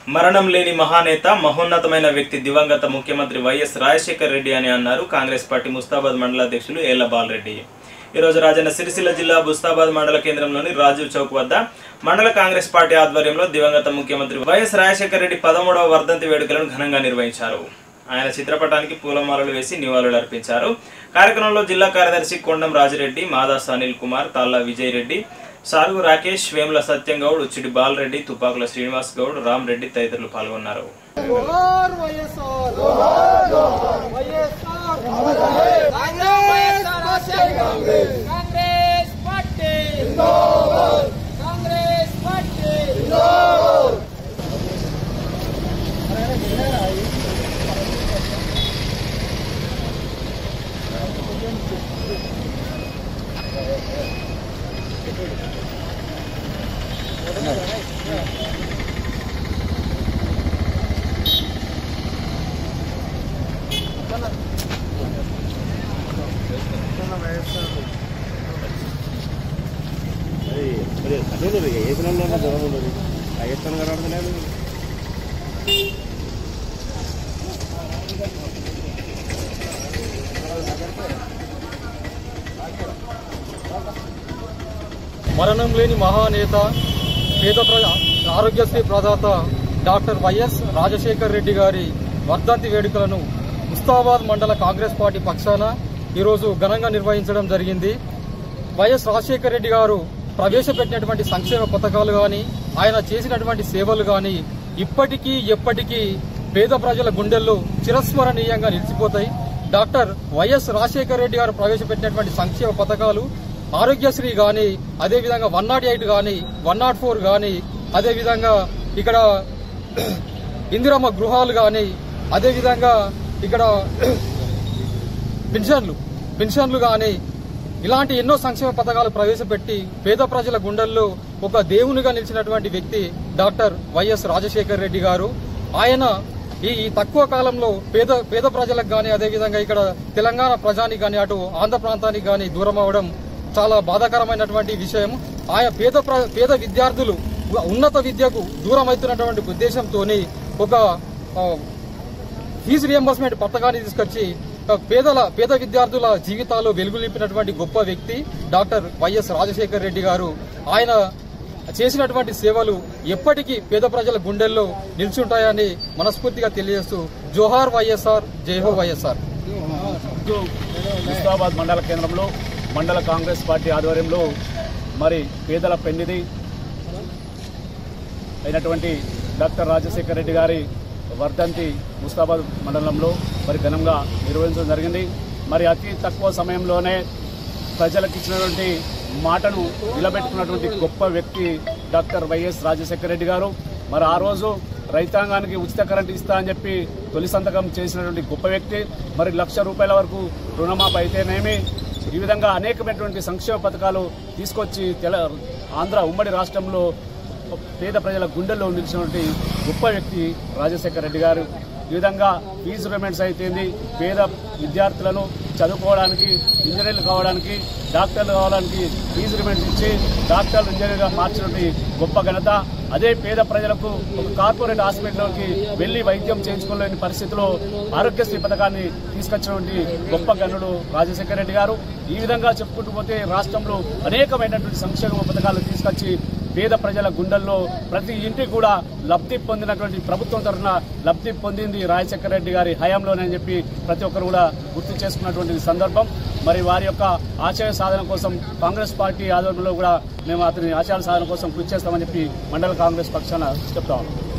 మరణం లేని మహానేత మహోన్నతమైన వ్యక్తి దివంగత ముఖ్యమంత్రి వైఎస్ రాజశేఖర్ రెడ్డి అని అన్నారు కాంగ్రెస్ పార్టీ ముస్తాబాద్ మండల అధ్యక్షులు ఏళ్ల బాలరెడ్డి ఈరోజు రాజన్న సిరిసిల్ల జిల్లా బుస్తాబాద్ మండల కేంద్రంలోని రాజీవ్ చౌక్ వద్ద మండల కాంగ్రెస్ పార్టీ ఆధ్వర్యంలో దివంగత ముఖ్యమంత్రి వైఎస్ రాజశేఖర్ రెడ్డి పదమూడవ వర్ధంతి వేడుకలను ఘనంగా నిర్వహించారు ఆయన చిత్రపటానికి పూలమాలలు వేసి నివాళులు అర్పించారు కార్యక్రమంలో జిల్లా కార్యదర్శి కొండం రాజిరెడ్డి మాదాస్ అనిల్ కుమార్ తాళ్ళ విజయ్ రెడ్డి సారుగు రాకేష్ వేముల సత్యం గౌడ్ ఉచ్చిడి బాలరెడ్డి తుపాకుల శ్రీనివాస్ గౌడ్ రామ్ రెడ్డి తదితరులు పాల్గొన్నారు జోహార్ వైఎస్ఆర్ జోహార్ YSR Congress Congress Congress party జిందాబాద్ కాంగ్రెస్ పార్టీ జిందాబాద్ అది మరి అదే ఏ సినిమాలో ఉన్న దూరం ఉండదు ఆ ఏ సినిమా కనబడతలేదు మరణం లేని మహానేత పేద ప్రజ ఆరోగ్యశ్రీ ప్రదాత డాక్టర్ వైఎస్ రాజశేఖర్ రెడ్డి గారి వర్ధంతి వేడుకలను ముస్తాబాద్ మండల కాంగ్రెస్ పార్టీ పక్షాన ఈరోజు ఘనంగా నిర్వహించడం జరిగింది వైఎస్ రాజశేఖర్ రెడ్డి గారు ప్రవేశపెట్టినటువంటి సంక్షేమ పథకాలు గాని ఆయన చేసినటువంటి సేవలు గాని ఇప్పటికీ ఎప్పటికీ పేద ప్రజల గుండెల్లో చిరస్మరణీయంగా నిలిచిపోతాయి డాక్టర్ వైఎస్ రాజశేఖర్ రెడ్డి గారు ప్రవేశపెట్టినటువంటి సంక్షేమ పథకాలు ఆరోగ్యశ్రీ గాని అదేవిధంగా వన్ నాట్ ఎయిట్ గాని వన్ నాట్ ఫోర్ గాని అదేవిధంగా ఇక్కడ ఇందిరమ్మ గృహాలు గాని అదేవిధంగా ఇక్కడ పెన్షన్లు పెన్షన్లు కానీ ఇలాంటి ఎన్నో సంక్షేమ పథకాలు ప్రవేశపెట్టి పేద ప్రజల గుండెల్లో ఒక దేవునిగా నిలిచినటువంటి వ్యక్తి డాక్టర్ వైఎస్ రాజశేఖర్ రెడ్డి గారు ఆయన ఈ ఈ తక్కువ కాలంలో పేద పేద ప్రజలకు కానీ అదేవిధంగా ఇక్కడ తెలంగాణ ప్రజానికి కానీ అటు ఆంధ్ర ప్రాంతానికి కానీ దూరం అవడం చాలా బాధాకరమైనటువంటి విషయం ఆయన పేద ప్ర- పేద విద్యార్థులు ఉన్నత విద్యకు దూరం అవుతున్నటువంటి ఉద్దేశంతోని ఒక ఆ, ఫీజు రియంబర్స్మెంట్ పథకాన్ని తీసుకొచ్చి ఆ, పేదల పేద విద్యార్థుల జీవితాల్లో వెలుగు నింపినటువంటి గొప్ప వ్యక్తి డాక్టర్ వైఎస్ రాజశేఖర్ రెడ్డి గారు ఆయన చేసినటువంటి సేవలు ఎప్పటికీ పేద ప్రజల గుండెల్లో నిల్చుంటాయని మనస్ఫూర్తిగా తెలియజేస్తూ జోహార్ వైఎస్ఆర్ జైహో వైఎస్ఆర్ ఈరోజు ముస్తాబాద్ మండల కేంద్రంలో మండల కాంగ్రెస్ పార్టీ ఆధ్వర్యంలో మరి పేదల పెన్నిది అయినటువంటి డాక్టర్ రాజశేఖర రెడ్డి గారి వర్ధంతి ముస్తాబాద్ మండలంలో మరి ఘనంగా నిర్వహించడం జరిగింది మరి అతి తక్కువ సమయంలోనే ప్రజలకు ఇచ్చినటువంటి మాటను నిలబెట్టుకున్నటువంటి గొప్ప వ్యక్తి డాక్టర్ వైఎస్ రాజశేఖర రెడ్డి గారు మరి ఆ రోజు రైతాంగానికి ఉచిత కరెంట్ ఇస్తా అని చెప్పి తొలి సంతకం చేసినటువంటి గొప్ప వ్యక్తి మరి లక్ష రూపాయల వరకు రుణమాఫీ అయితేనేమి ఈ విధంగా అనేకమైనటువంటి సంక్షేమ పథకాలు తీసుకొచ్చి తెల ఆంధ్ర ఉమ్మడి రాష్ట్రంలో పేద ప్రజల గుండెల్లో నిలిచినటువంటి గొప్ప వ్యక్తి రాజశేఖర రెడ్డి గారు ఈ విధంగా ఫీజు పేమెంట్స్ అయితేంది పేద విద్యార్థులను చదువుకోవడానికి ఇంజనీర్లు కావడానికి డాక్టర్లు కావడానికి ఫీజు పేమెంట్స్ ఇచ్చి డాక్టర్లు ఇంజనీర్గా మార్చినటువంటి గొప్ప ఘనత అదే పేద ప్రజలకు ఒక కార్పొరేట్ హాస్పిటల్కి వెళ్లి వైద్యం చేయించుకోలేని పరిస్థితిలో ఆరోగ్యశ్రీ పథకాన్ని తీసుకొచ్చినటువంటి గొప్ప గనుడు రాజశేఖర రెడ్డి గారు ఈ విధంగా చెప్పుకుంటూ పోతే రాష్ట్రంలో అనేకమైనటువంటి సంక్షేమ పథకాలు తీసుకొచ్చి పేద ప్రజల గుండెల్లో ప్రతి ఇంటికి కూడా లబ్ధి పొందినటువంటి ప్రభుత్వం తరఫున లబ్ధి పొందింది రాజశేఖర రెడ్డి గారి హయాంలోనే అని చెప్పి ప్రతి ఒక్కరు కూడా గుర్తు చేసుకున్నటువంటి సందర్భం మరి వారి యొక్క ఆశయ సాధన కోసం కాంగ్రెస్ పార్టీ ఆధ్వర్యంలో కూడా మేము అతని ఆశయాల సాధన కోసం కృషి చేస్తామని చెప్పి మండల కాంగ్రెస్ పక్షాన చెప్తాము